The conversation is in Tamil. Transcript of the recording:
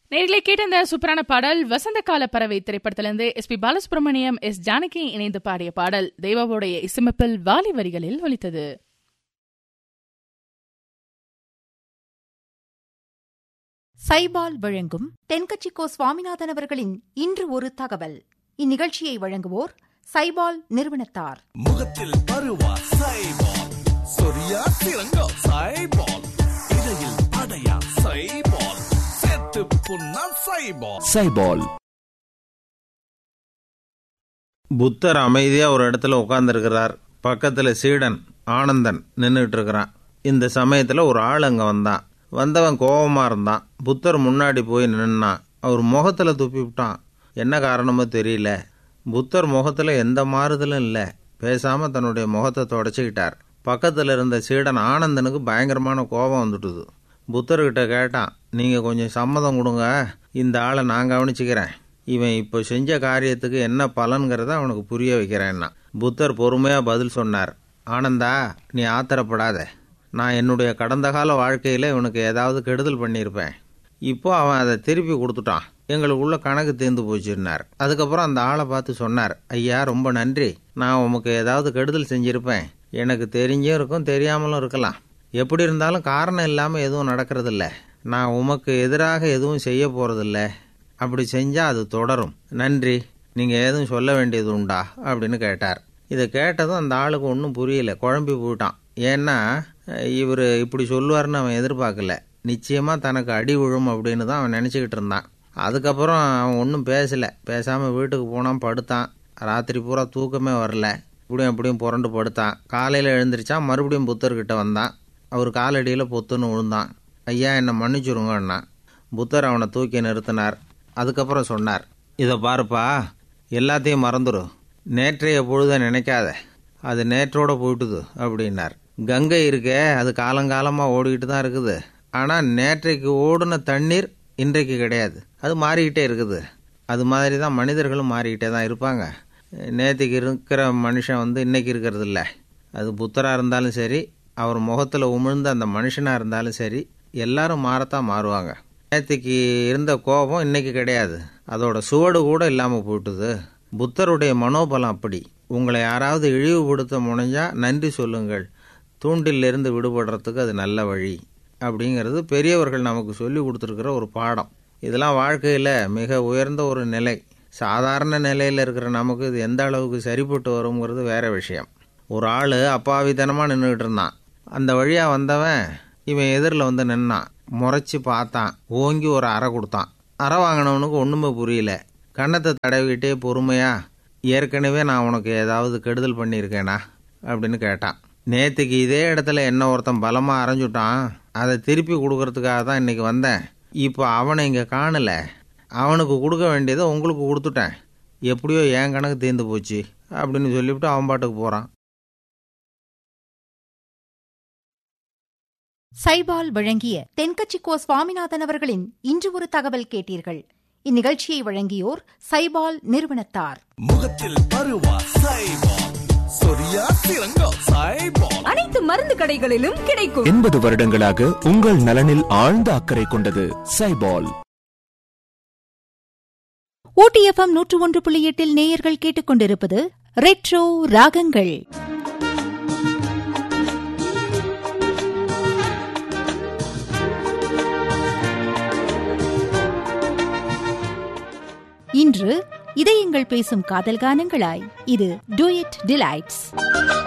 நேர்களை கேட்ட இந்த சூப்பரான பாடல் வசந்த கால பறவை திரைப்படத்திலிருந்து S P Balasubrahmanyam S Janaki இணைந்து பாடிய பாடல் தெய்வாவுடைய இசையமைப்பில் வாலி வரிகளில் ஒலித்தது சைபால் வழங்கும் தென்கட்சிக்கோ சுவாமிநாதன் அவர்களின் இன்று ஒரு தகவல் இந்நிகழ்ச்சியை வழங்குவோர் சைபால் நிறுவனத்தார் முகத்தில் பருவா சைபால் சொரியா சிறங்கா சைபால் இடையில் அடையா சைபால் செத்து புண்ணா சைபால் சைபால் புத்தர் அமைதியா ஒரு இடத்துல உட்கார்ந்துருக்கிறார் பக்கத்துல சீடன் ஆனந்தன் நின்றுட்டு இருக்கிறான் இந்த சமயத்துல ஒரு ஆள் அங்க வந்தான் வந்தவன் கோபமா இருந்தான் புத்தர் முன்னாடி போய் நின்னான் அவர் முகத்துல துப்பி விட்டான் என்ன காரணமோ தெரியல புத்தர் முகத்துல எந்த மாறுதலும் இல்லை பேசாம தன்னுடைய முகத்தை தொடச்சிக்கிட்டார் பக்கத்துல இருந்த சீடன் ஆனந்தனுக்கு பயங்கரமான கோபம் வந்துட்டுது புத்தர்கிட்ட கேட்டான் நீங்க கொஞ்சம் சம்மதம் கொடுங்க இந்த ஆளை நான் கவனிச்சுக்கிறேன் இவன் இப்போ செஞ்ச காரியத்துக்கு என்ன பலன்கிறத அவனுக்கு புரிய வைக்கிறேன்னா புத்தர் பொறுமையா பதில் சொன்னார் ஆனந்தா நீ ஆத்திரப்படாத நான் என்னுடைய கடந்த கால வாழ்க்கையில இவனுக்கு ஏதாவது கெடுதல் பண்ணியிருப்பேன் இப்போ அவன் அதை திருப்பி கொடுத்துட்டான் எங்களுக்குள்ள கணக்கு தீர்ந்து போச்சுன்னார் அதுக்கப்புறம் அந்த ஆளை பார்த்து சொன்னார் ஐயா ரொம்ப நன்றி நான் உமக்கு ஏதாவது கெடுதல் செஞ்சிருப்பேன் எனக்கு தெரிஞ்சும் இருக்கும் தெரியாமலும் இருக்கலாம் எப்படி இருந்தாலும் காரணம் இல்லாமல் எதுவும் நடக்கிறதில்ல நான் உமக்கு எதிராக எதுவும் செய்ய போறதில்ல அப்படி செஞ்சா அது தொடரும் நன்றி நீங்க எதுவும் சொல்ல வேண்டியது உண்டா அப்படின்னு கேட்டார் இதை கேட்டதும் அந்த ஆளுக்கு ஒன்றும் புரியல குழம்பி போயிட்டான் ஏன்னா இவர் இப்படி சொல்லுவார்னு அவன் எதிர்பார்க்கல நிச்சயமா தனக்கு அடி விழும் அப்படின்னு தான் அவன் நினச்சிக்கிட்டு இருந்தான் அதுக்கப்புறம் அவன் ஒன்றும் பேசல பேசாமல் வீட்டுக்கு போனான் படுத்தான் ராத்திரி பூரா தூக்கமே வரல இப்படியும் அப்படியும் புரண்டு படுத்தான் காலையில் எழுந்திரிச்சான் மறுபடியும் புத்தர்கிட்ட வந்தான் அவர் காலடியில் பொத்துன்னு விழுந்தான் ஐயா என்னை மன்னிச்சுருங்கண்ணா புத்தர் அவனை தூக்கி நிறுத்தினார் அதுக்கப்புறம் சொன்னார் இதை பாருப்பா எல்லாத்தையும் மறந்துடு நேற்றைய பொழுத நினைக்காத அது நேற்றோட போயிட்டுது அப்படின்னார் கங்கை இருக்கே அது காலங்காலமாக ஓடிக்கிட்டு தான் இருக்குது ஆனால் நேற்றைக்கு ஓடின தண்ணீர் இன்றைக்கு கிடையாது அது மாறிக்கிட்டே இருக்குது அது மாதிரி தான் மனிதர்களும் மாறிக்கிட்டே தான் இருப்பாங்க நேற்றுக்கு இருக்கிற மனுஷன் வந்து இன்னைக்கு இருக்கிறது இல்லை அது புத்தராக இருந்தாலும் சரி அவர் முகத்தில் உமிழ்ந்த அந்த மனுஷனாக இருந்தாலும் சரி எல்லாரும் மாறத்தான் மாறுவாங்க நேற்றுக்கு இருந்த கோபம் இன்னைக்கு கிடையாது அதோட சுவடு கூட இல்லாமல் போயிட்டுது புத்தருடைய மனோபலம் அப்படி உங்களை யாராவது இழிவுபடுத்த முனைஞ்சா நன்றி சொல்லுங்கள் தூண்டிலிருந்து விடுபடுறதுக்கு அது நல்ல வழி அப்படிங்கிறது பெரியவர்கள் நமக்கு சொல்லி கொடுத்துருக்கிற ஒரு பாடம் இதெல்லாம் வாழ்க்கையில் மிக உயர்ந்த ஒரு நிலை சாதாரண நிலையில் இருக்கிற நமக்கு இது எந்த அளவுக்கு சரிப்பட்டு வருங்கிறது வேற விஷயம் ஒரு ஆள் அப்பாவித்தனமாக நின்றுக்கிட்டு இருந்தான் அந்த வழியாக வந்தவன் இவன் எதிரில் வந்து நின்னான் முறைச்சி பார்த்தான் ஓங்கி ஒரு அறை கொடுத்தான் அறை வாங்கினவனுக்கு ஒன்றுமே புரியல கன்னத்தை தடவிக்கிட்டே பொறுமையா ஏற்கனவே நான் உனக்கு ஏதாவது கெடுதல் பண்ணியிருக்கேனா அப்படின்னு கேட்டான் நேற்றுக்கு இதே இடத்துல என்ன ஒருத்தன் பலமாக அரைஞ்சுட்டான் அதை திருப்பி கொடுக்கறதுக்காக தான் இன்னைக்கு வந்தேன் இப்போ அவனை இங்கே காணல அவனுக்கு கொடுக்க வேண்டியதை உங்களுக்கு கொடுத்துட்டேன் எப்படியோ என் கணக்கு தீர்ந்து போச்சு அப்படின்னு சொல்லிவிட்டு அவன் பாட்டுக்கு போகிறான் சைபால் வழங்கிய தென்கட்சிக்கோ சுவாமிநாதன் அவர்களின் இன்று ஒரு தகவல் கேட்டீர்கள் இந்நிகழ்ச்சியை வழங்கியோர் சைபால் நிறுவனத்தார் முகத்தில் பருவா சைபால் சொரியா சிறங்கா சைபால் அனைத்து மருந்து கடைகளிலும் கிடைக்கும் எண்பது வருடங்களாக உங்கள் நலனில் ஆழ்ந்த அக்கறை கொண்டது சைபால் ஓடிஎஃப்எம் நூற்று ஒன்று புள்ளி எட்டில் நேயர்கள் கேட்டுக்கொண்டிருப்பது ரெட்ரோ ராகங்கள் இன்று இதயங்கள் பேசும் காதல் கானங்களாய் இது டூயட் டிலைட்ஸ்